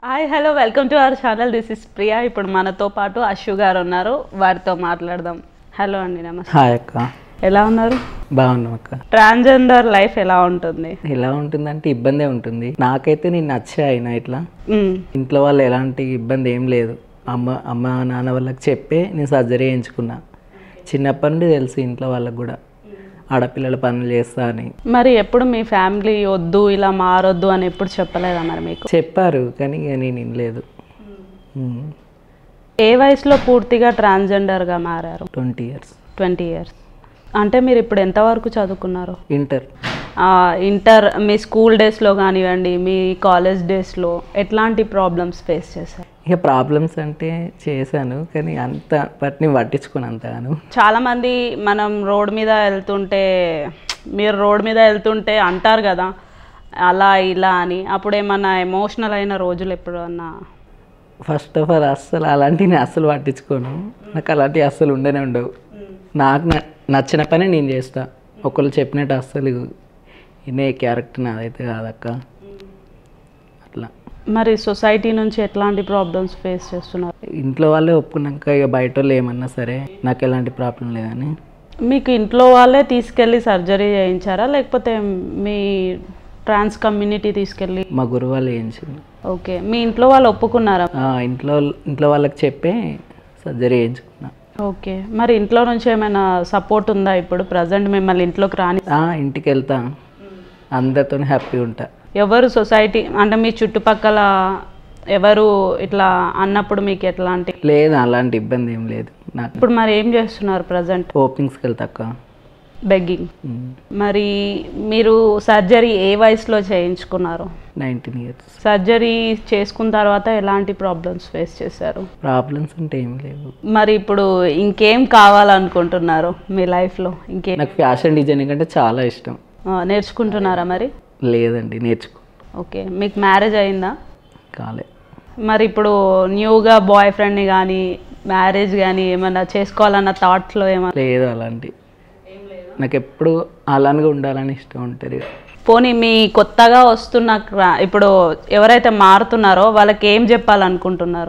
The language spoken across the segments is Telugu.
Hi hello welcome to our channel this is Priya ఇప్పుడు మనతో పాటు అశు గారు ఉన్నారు వారితో మాట్లాడదాం హలో అండి నమస్తే హాయ్ అక్క ఎలా ఉన్నారు బాగున్నాం అక్క ట్రాన్స్జెండర్ లైఫ్ ఎలా ఉంటుంది ఎలా ఉంటుందంటే ఇబ్బందే ఉంటుంది నాకైతే నేను నచ్చే అయినా ఇట్లా మ్మ్. ఇంట్లో వాళ్ళు ఎలాంటి ఇబ్బంది ఏం లేదు అమ్మ అమ్మ నాన్న వాళ్ళకి చెప్పే నేను సర్జరీ చేయించుకున్నా చిన్నప్పటి నుండి తెలుసు ఇంట్లో వాళ్ళకి కూడా ఆడపిల్లల పనులు చేస్తా అని మరి ఎప్పుడు మీ ఫ్యామిలీ వద్దు ఇలా మారొద్దు అని ఎప్పుడు చెప్పలేదా మరి మీకు చెప్పారు కానీ ఇక నేను వినలేదు ఏ వయసులో పూర్తిగా ట్రాన్స్జెండర్గా మారారు ట్వంటీ ఇయర్స్ ట్వంటీ ఇయర్స్ అంటే మీరు ఇప్పుడు ఎంతవరకు చదువుకున్నారు ఇంటర్ ఆ, ఇంటర్ మీ స్కూల్ డేస్లో కానివ్వండి మీ కాలేజ్ డేస్లో ఎట్లాంటి ప్రాబ్లమ్స్ ఫేస్ చేశారు ఇక ప్రాబ్లమ్స్ అంటే చేశాను కానీ అంత బట్ నేను పట్టించుకుని అంతగాను చాలామంది మనం రోడ్ మీద వెళ్తుంటే మీరు రోడ్ మీద వెళ్తుంటే అంటారు కదా అలా ఇలా అని అప్పుడు ఏమన్నా ఎమోషనల్ అయిన రోజులు ఎప్పుడన్నా ఫస్ట్ ఆఫ్ ఆల్ అస్సలు అలాంటివి నేను అస్సలు పట్టించుకోను నాకు అలాంటివి అస్సలు ఉండనే ఉండవు నాకు న- నచ్చిన పని నేను చేస్తా ఒకళ్ళు చెప్పినట్టు అస్సలు ఇనే క్యారెక్టర్ నాదైతే కాదక్క అట్లా మరి సొసైటీ నుంచి ఎట్లాంటి ప్రాబ్లమ్స్ ఫేస్ చేస్తున్నారు ఇంట్లో వాళ్ళే ఒప్పుకున్నాక ఇక బయట వాళ్ళు ఏమన్నా సరే నాకు ఎలాంటి ప్రాబ్లం లేదని మీకు ఇంట్లో వాళ్ళే తీసుకెళ్ళి సర్జరీ చేయించారా లేకపోతే మీ ట్రాన్స్ కమ్యూనిటీ తీసుకెళ్ళి మా గురువు వాళ్ళు చేయించింది ఓకే మీ ఇంట్లో వాళ్ళు ఒప్పుకున్నారా ఆ, ఇంట్లో ఇంట్లో వాళ్ళకి చెప్పే సర్జరీ చేయించుకున్నా ఓకే మరి ఇంట్లో నుంచి ఏమైనా సపోర్ట్ ఉందా ఇప్పుడు ప్రజెంట్ మిమ్మల్ని ఇంట్లోకి రాని ఆ, ఇంటికి వెళ్తా అందరితో హ్యాపీగా ఉంటా ఎవరు సొసైటీ అంటే మీ చుట్టుపక్కల ఎవరు ఇట్లా అన్నప్పుడు మీకు ఎట్లాంటి లేదు అలాంటి ఇబ్బంది ఏం లేదు నాకు ఇప్పుడు మరి ఏం చేస్తున్నారు ప్రజెంట్ ఓపెనింగ్స్కి వెళ్తా అక్క బెగ్గింగ్ ఉమ్. మరి మీరు సర్జరీ ఏ వయసులో చేయించుకున్నారు నైన్టీన్ ఇయర్స్ సర్జరీ చేసుకున్న తర్వాత ఎలాంటి ప్రాబ్లమ్స్ ఫేస్ చేశారు ప్రాబ్లమ్స్ అంటే ఏం లేవు మరి ఇప్పుడు ఇంకేం కావాలనుకుంటున్నారు మీ లైఫ్లో ఇంకేం నాకు ఫ్యాషన్ డిజైనింగ్ అంటే చాలా ఇష్టం ఆ, నేర్చుకుంటున్నారా మరి లేదండి నేర్చుకో ఓకే మీకు మ్యారేజ్ అయిందా కాలే మరి ఇప్పుడు న్యూగా బాయ్ ఫ్రెండ్ని కానీ మ్యారేజ్ కానీ ఏమన్నా చేసుకోవాలన్న థాట్స్లో ఏమన్నా లేదు అలాంటి నాకు ఎప్పుడు అలానే ఉండాలని ఇష్టం ఉంటుంది పోనీ మీ కొత్తగా వస్తున్న క్రా- ఇప్పుడు ఎవరైతే మారుతున్నారో వాళ్ళకి ఏం చెప్పాలనుకుంటున్నారు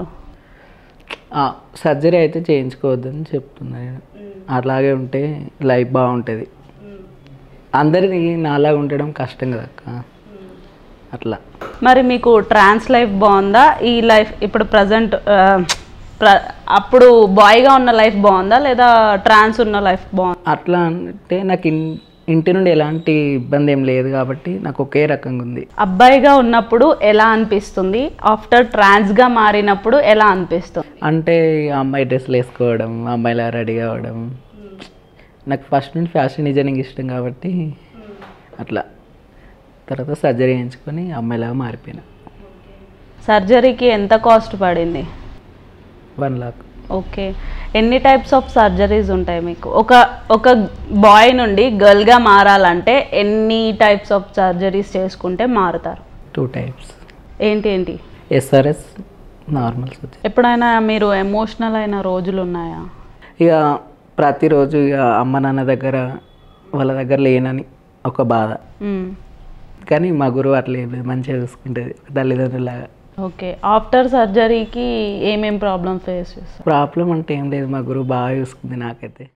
సర్జరీ అయితే చేయించుకోవద్దని చెప్తున్నా నేను అలాగే ఉంటే లైఫ్ బాగుంటుంది అందరిది నాలాగా ఉండడం కష్టం కదా అక్క అట్లా మరి మీకు ట్రాన్స్ లైఫ్ బాగుందా ఈ లైఫ్ ఇప్పుడు ప్రజెంట్ ప్ర అప్పుడు బాయ్గా ఉన్న లైఫ్ బాగుందా లేదా ట్రాన్స్ ఉన్న లైఫ్ బాగుందా అట్లా అంటే నాకు ఇన్ ఇంటి నుండి ఎలాంటి ఇబ్బంది ఏం లేదు కాబట్టి నాకు ఒకే రకంగా ఉంది అబ్బాయిగా ఉన్నప్పుడు ఎలా అనిపిస్తుంది ఆఫ్టర్ ట్రాన్స్గా మారినప్పుడు ఎలా అనిపిస్తుంది అంటే అమ్మాయి డ్రెస్సులు వేసుకోవడం అమ్మాయిలా రెడీ అవ్వడం నాకు ఫస్ట్ నుండి ఫ్యాషన్ డిజైనింగ్ ఇష్టం కాబట్టి అట్లా తర్వాత సర్జరీ చేయించుకొని అమ్మాయిలాగా మారిపోయినా సర్జరీకి ఎంత కాస్ట్ పడింది వన్ లాక్ ఓకే ఎన్ని టైప్స్ ఆఫ్ సర్జరీస్ ఉంటాయి మీకు ఒక ఒక బాయ్ నుండి గర్ల్గా మారాలంటే ఎన్ని టైప్స్ ఆఫ్ సర్జరీస్ చేసుకుంటే మారుతారు టూ టైప్స్ ఏంటి ఏంటి ఎస్ఆర్ఎస్ నార్మల్ సర్జరీ ఎప్పుడైనా మీరు ఎమోషనల్ అయిన రోజులు ఉన్నాయా ఇక ప్రతిరోజు ఇక అమ్మ నాన్న దగ్గర వాళ్ళ దగ్గర లేనని ఒక బాధ మ్మ్. కానీ మా గురువు అట్లా ఏం లేదు మంచిగా చూసుకుంటుంది తల్లిదండ్రులాగా ఓకే ఆఫ్టర్ సర్జరీకి ఏమేం ప్రాబ్లమ్ ఫేస్ చేస్తారు ప్రాబ్లం అంటే ఏం లేదు మా గురువు బాగా చూసుకుంది నాకైతే